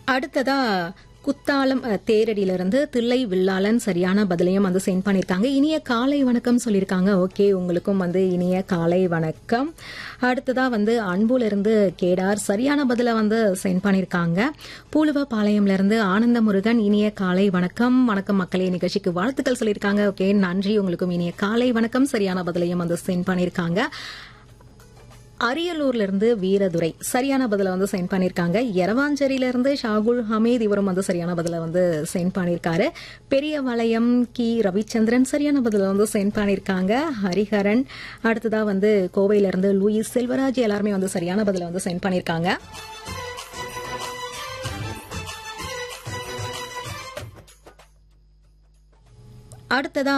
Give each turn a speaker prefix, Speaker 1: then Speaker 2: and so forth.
Speaker 1: அடுத்ததா குத்தாலம் அஹ், தேரடியிலிருந்து தில்லை வில்லாளன் சரியான பதிலையும் வந்து சென்ட் பண்ணியிருக்காங்க இனிய காலை வணக்கம் சொல்லியிருக்காங்க ஓகே உங்களுக்கும் வந்து இனிய காலை வணக்கம் அடுத்ததா வந்து அன்புல இருந்து கேடார் சரியான பதிலை வந்து சென்ட் பண்ணியிருக்காங்க பூலுவபாளையம்ல இருந்து ஆனந்த முருகன் இனிய காலை வணக்கம் வணக்கம் மக்களே நிகழ்ச்சிக்கு வாழ்த்துக்கள் சொல்லியிருக்காங்க ஓகே நன்றி உங்களுக்கும் இனிய காலை வணக்கம் சரியான பதிலையும் வந்து சென்ட் பண்ணியிருக்காங்க அரியலூர்ல இருந்து வீரதுரை சரியான பதில வந்து சென்ட் பண்ணிருக்காங்க எரவாஞ்சேரியில இருந்து ஷாகுல் ஹமீத் இவரும் வந்து சரியான பதில வந்து சென்ட் பண்ணிருக்காரு பெரிய வளையம் கி ரவிச்சந்திரன் சரியான பதில வந்து சென்ட் பண்ணிருக்காங்க ஹரிஹரன் அடுத்ததா வந்து கோவையில இருந்து லூயிஸ் செல்வராஜ் எல்லாருமே வந்து சரியான பதில வந்து சென்ட் பண்ணிருக்காங்க அடுத்ததா